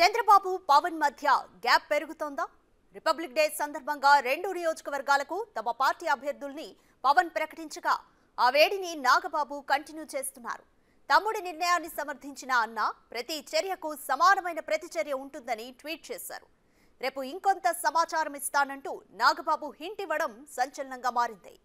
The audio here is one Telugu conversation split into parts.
చంద్రబాబు పవన్ మధ్య గ్యాప్ పెరుగుతోందా రిపబ్లిక్ డే సందర్భంగా రెండు నియోజకవర్గాలకు తమ పార్టీ అభ్యర్థుల్ని పవన్ ప్రకటించగా ఆ వేడిని నాగబాబు కంటిన్యూ చేస్తున్నారు తమ్ముడి నిర్ణయాన్ని సమర్థించిన అన్న ప్రతి చర్యకు సమానమైన ప్రతిచర్య ఉంటుందని ట్వీట్ చేశారు రేపు ఇంకొంత సమాచారం ఇస్తానంటూ నాగబాబు హింట్ ఇవ్వడం సంచలనంగా మారింది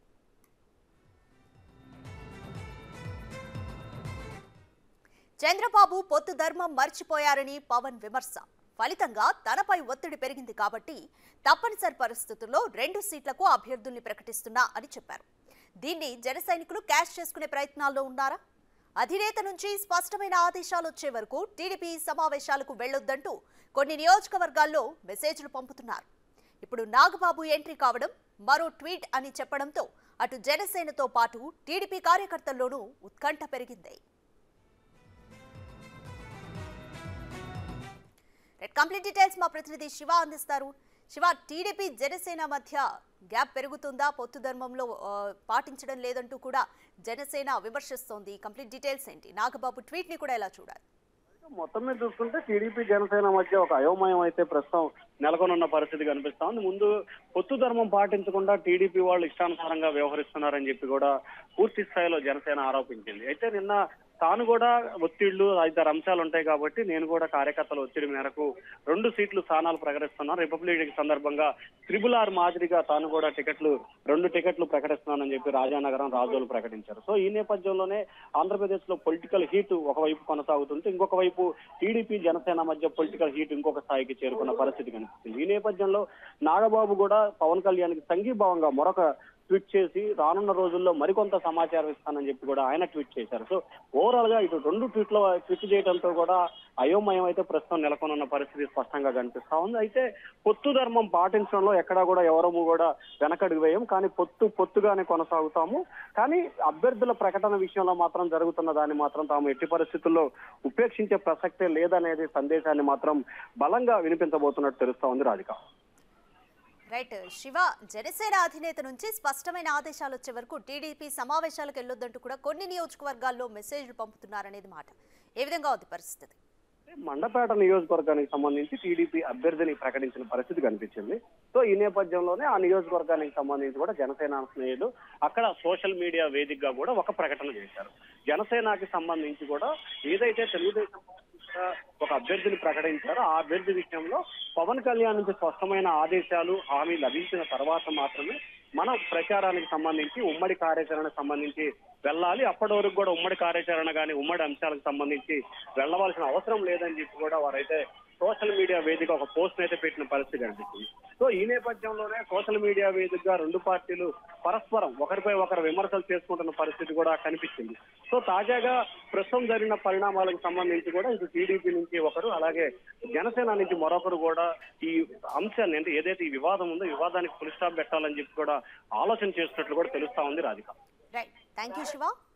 చంద్రబాబు పొత్తు ధర్మం మర్చిపోయారని పవన్ విమర్శ ఫలితంగా తనపై ఒత్తిడి పెరిగింది కాబట్టి తప్పనిసరి పరిస్థితుల్లో రెండు సీట్లకు అభ్యర్థుల్ని ప్రకటిస్తున్నా అని చెప్పారు దీన్ని జన సైనికులు క్యాష్ చేసుకునే ప్రయత్నాల్లో ఉన్నారా అధినేత నుంచి స్పష్టమైన ఆదేశాలు వచ్చే వరకు టీడీపీ సమావేశాలకు వెళ్లొద్దంటూ కొన్ని నియోజకవర్గాల్లో మెసేజ్లు పంపుతున్నారు ఇప్పుడు నాగబాబు ఎంట్రీ కావడం మరో ట్వీట్ అని చెప్పడంతో అటు జనసేనతో పాటు టీడీపీ కార్యకర్తల్లోనూ ఉత్కంఠ పెరిగింది రైట్ కంప్లీట్ డీటెయిల్స్ మా ప్రతినిధి శివ అందిస్తారు శివ టీడీపీ జనసేన మధ్య గ్యాప్ పెరుగుతుందా పొత్తు ధర్మంలో ఆ, పాటించడం లేదంటూ కూడా జనసేన విమర్శిస్తోంది కంప్లీట్ డీటెయిల్స్ ఏంటి నాగబాబు ట్వీట్ ని కూడా ఎలా చూడాలి మొత్తం మీద చూసుకుంటే టీడీపీ జనసేన మధ్య ఒక అయోమయం అయితే ప్రస్తుతం నెలకొనున్న పరిస్థితి కనిపిస్తా ఉంది ముందు పొత్తు ధర్మం పాటించకుండా టీడీపీ వాళ్ళు ఇష్టానుసారంగా వ్యవహరిస్తున్నారని చెప్పి కూడా పూర్తి స్థాయిలో జనసేన ఆరోపించింది అయితే నిన్న తాను కూడా ఒత్తిళ్లు ఐదారు అంశాలు ఉంటాయి కాబట్టి నేను కూడా కార్యకర్తల ఒత్తిడి మేరకు రెండు సీట్లు స్థానాలు ప్రకటిస్తున్నాను రిపబ్లిక్ డే సందర్భంగా త్రిబుల్ ఆర్ మాదిరిగా తాను కూడా టికెట్లు రెండు టికెట్లు ప్రకటిస్తున్నానని చెప్పి రాజానగరం రాజోలు ప్రకటించారు సో ఈ నేపథ్యంలోనే ఆంధ్రప్రదేశ్ లో పొలిటికల్ హీట్ ఒకవైపు కొనసాగుతుంటే ఇంకొక వైపు టీడీపీ జనసేన మధ్య పొలిటికల్ హీట్ ఇంకొక స్థాయికి చేరుకున్న పరిస్థితి కనిపిస్తుంది ఈ నేపథ్యంలో నాగబాబు కూడా పవన్ కళ్యాణ్ కి సంఘీభావంగా మరొక ట్వీట్ చేసి రానున్న రోజుల్లో మరికొంత సమాచారం ఇస్తానని చెప్పి కూడా ఆయన ట్వీట్ చేశారు సో ఓవరాల్ గా ఇటు రెండు ట్వీట్లు ట్వీట్ చేయడంతో కూడా అయోమయం అయితే ప్రస్తుతం నెలకొనున్న పరిస్థితి స్పష్టంగా కనిపిస్తా ఉంది అయితే పొత్తు ధర్మం పాటించడంలో ఎక్కడా కూడా ఎవరము కూడా వెనకడుగు వేయం కానీ పొత్తు పొత్తుగానే కొనసాగుతాము కానీ అభ్యర్థుల ప్రకటన విషయంలో మాత్రం జరుగుతున్న దాన్ని మాత్రం తాము ఎట్టి పరిస్థితుల్లో ఉపేక్షించే ప్రసక్తే లేదనేది సందేశాన్ని మాత్రం బలంగా వినిపించబోతున్నట్టు తెలుస్తా ఉంది రాధిక రైట్ శివ జనసేన అధినేత నుంచి స్పష్టమైన ఆదేశాలు వచ్చే వరకు టీడీపీ సమావేశాలకు వెళ్ళొద్దంటూ కూడా కొన్ని నియోజకవర్గాల్లో మెసేజ్లు పంపుతున్నారనేది మాట ఏ విధంగా ఉంది పరిస్థితి మండపేట నియోజకవర్గానికి సంబంధించి టీడీపీ అభ్యర్థిని ప్రకటించిన పరిస్థితి కనిపించింది సో ఈ నేపథ్యంలోనే ఆ నియోజకవర్గానికి సంబంధించి కూడా జనసేన స్నేహితులు అక్కడ సోషల్ మీడియా వేదికగా కూడా ఒక ప్రకటన చేశారు జనసేనకి సంబంధించి కూడా ఏదైతే తెలుగుదేశం పార్టీ కూడా ఒక అభ్యర్థిని ప్రకటించారో ఆ అభ్యర్థి విషయంలో పవన్ కళ్యాణ్ నుంచి స్పష్టమైన ఆదేశాలు హామీ లభించిన తర్వాత మాత్రమే మన ప్రచారానికి సంబంధించి ఉమ్మడి కార్యాచరణకు సంబంధించి వెళ్ళాలి అప్పటి వరకు కూడా ఉమ్మడి కార్యాచరణ కానీ ఉమ్మడి అంశాలకు సంబంధించి వెళ్ళవలసిన అవసరం లేదని చెప్పి కూడా వారైతే సోషల్ మీడియా వేదిక ఒక పోస్ట్ అయితే పెట్టిన పరిస్థితి కనిపిస్తుంది సో ఈ నేపథ్యంలోనే సోషల్ మీడియా వేదికగా రెండు పార్టీలు పరస్పరం ఒకరిపై ఒకరు విమర్శలు చేసుకుంటున్న పరిస్థితి కూడా కనిపించింది సో తాజాగా ప్రస్తుతం జరిగిన పరిణామాలకు సంబంధించి కూడా ఇటు టీడీపీ నుంచి ఒకరు అలాగే జనసేన నుంచి మరొకరు కూడా ఈ అంశాన్ని అంటే ఏదైతే ఈ వివాదం ఉందో ఈ వివాదానికి పులి స్టాప్ పెట్టాలని చెప్పి కూడా ఆలోచన చేస్తున్నట్లు కూడా తెలుస్తా ఉంది Radhika right thank you Shiva